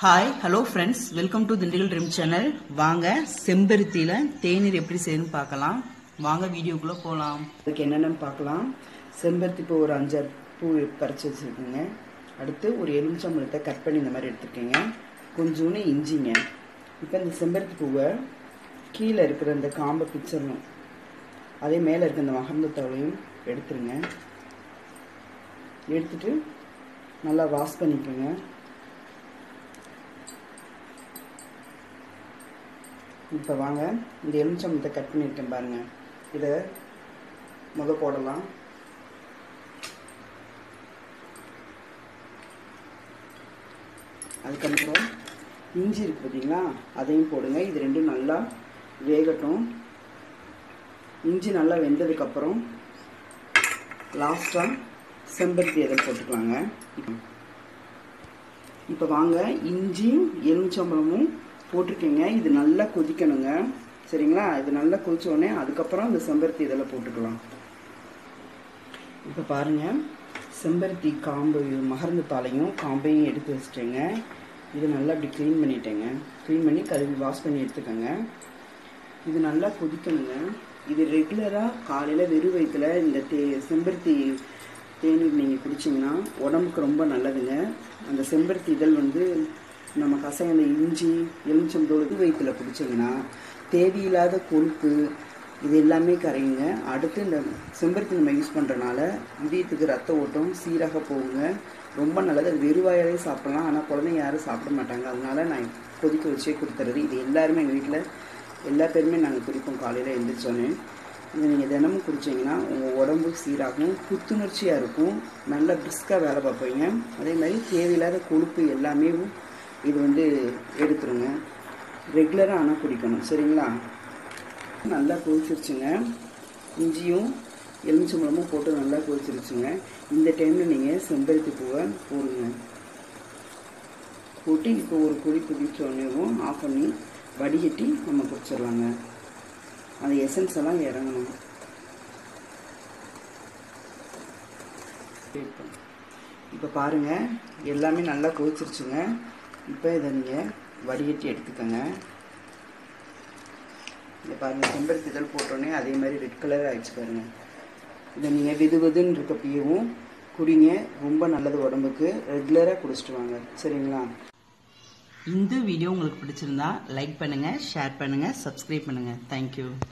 hi hello friends welcome to Dindigul dream channel வாங்க செம்பருத்தியில் தேநீர் எப்படி செய்யணும்னு பார்க்கலாம் வாங்க வீடியோக்குள்ளே போகலாம் அதுக்கு என்னென்னு பார்க்கலாம் செம்பருத்தி பூ ஒரு அஞ்சாறு பூ பறித்து வச்சுருக்கேங்க அடுத்து ஒரு எலுமிச்சம்பழத்தை கட் பண்ணி இந்த மாதிரி எடுத்துருக்கேங்க கொஞ்சோண்டு இஞ்சிங்க இப்போ இந்த செம்பருத்தி பூவை கீழே இருக்கிற இந்த காம்பை பிச்சிடணும் அதே மேலே இருக்க இந்த மகர்ந்த தவளையும் எடுத்துருங்க எடுத்துட்டு நல்லா வாஷ் பண்ணிக்கோங்க இப்போ வாங்க இந்த எலுமிச்சம்பழத்தை கட் பண்ணியிருக்கேன் பாருங்கள் இதை முத போடலாம் அதுக்கப்புறம் இஞ்சி இருக்குது பார்த்தீங்களா அதையும் போடுங்க இது ரெண்டும் நல்லா வேகட்டும் இஞ்சி நல்லா வெந்ததுக்கப்புறம் லாஸ்ட்டாக செம்பருத்தி இதை போட்டுக்கலாங்க இப்போ வாங்க இஞ்சியும் எலுமிச்சம்பழமும் போட்டிருக்கேங்க இது நல்லா கொதிக்கணுங்க சரிங்களா இது நல்லா கொதிச்ச உடனே அதுக்கப்புறம் இந்த செம்பருத்தி இதில் போட்டுக்கலாம் இப்போ பாருங்கள் செம்பருத்தி காம்பு மகர்ந்த தாளையும் காம்பையும் எடுத்து வச்சுட்டேங்க இது நல்லா இப்படி க்ளீன் பண்ணிட்டேங்க க்ளீன் பண்ணி கழுவி வாஷ் பண்ணி எடுத்துக்கோங்க இது நல்லா கொதிக்கணுங்க இது ரெகுலராக காலையில் வெறும் வயிற்றுல இந்த தே செம்பருத்தி தேநீர் நீங்கள் குடிச்சிங்கன்னா உடம்புக்கு ரொம்ப நல்லதுங்க அந்த செம்பருத்தி இதழ் வந்து நம்ம கசையான இஞ்சி எலுமிச்சம்பழம் வயிற்றுல குடிச்சிங்கன்னா தேவையில்லாத கொழுப்பு இது எல்லாமே கரையுங்க அடுத்து இந்த செம்பருத்தி நம்ம யூஸ் பண்ணுறனால இதயத்துக்கு ரத்த ஓட்டம் சீராக போகுங்க ரொம்ப நல்லது அது வெறுவாயாலே சாப்பிடலாம் ஆனால் குழந்தைங்க யாரும் சாப்பிட மாட்டாங்க அதனால நான் கொதிக்க வச்சே கொடுத்துறது இது எல்லாருமே எங்கள் வீட்டில் எல்லா பேருமே நாங்கள் குடிப்போம் காலையில் எழுந்திரிச்சோன்னே இது நீங்கள் தினமும் குடிச்சிங்கன்னா உங்கள் உடம்பு சீராகும் புத்துணர்ச்சியாக இருக்கும் நல்லா பிரிஸ்காக வேலை பார்ப்பீங்க அதே மாதிரி தேவையில்லாத கொழுப்பு எல்லாமே இது வந்து எடுத்துருங்க ரெகுலராக ஆனால் குடிக்கணும் சரிங்களா நல்லா கொதிச்சிருச்சுங்க இஞ்சியும் எலுமிச்சம்பழமும் போட்டு நல்லா கொதிச்சிருச்சுங்க இந்த டைமில் நீங்கள் செம்பருத்தி பூவை போடுங்க போட்டு இப்போ ஒரு கொதி கொதிச்சோடனேவும் ஆஃப் பண்ணி வடிகட்டி நம்ம குடிச்சிடலாங்க அந்த எசன்ஸ் எல்லாம் இறங்கணும் இப்போ பாருங்கள் எல்லாமே நல்லா கொதிச்சிருச்சுங்க இப்போ இதை நீங்கள் வடிகட்டி எடுத்துக்கோங்க இதை பாருங்கள் செம்பருத்தி இதழ் போட்டோன்னே அதே மாதிரி ரெட் கலர் ஆகிடுச்சு பாருங்கள் இதை நீங்கள் வெது வெதுன்னு இருக்கப்பயும் குடிங்க ரொம்ப நல்லது உடம்புக்கு ரெகுலராக குடிச்சிட்டு வாங்க சரிங்களா இந்த வீடியோ உங்களுக்கு பிடிச்சிருந்தா லைக் பண்ணுங்கள் ஷேர் பண்ணுங்கள் சப்ஸ்கிரைப் பண்ணுங்கள் தேங்க்யூ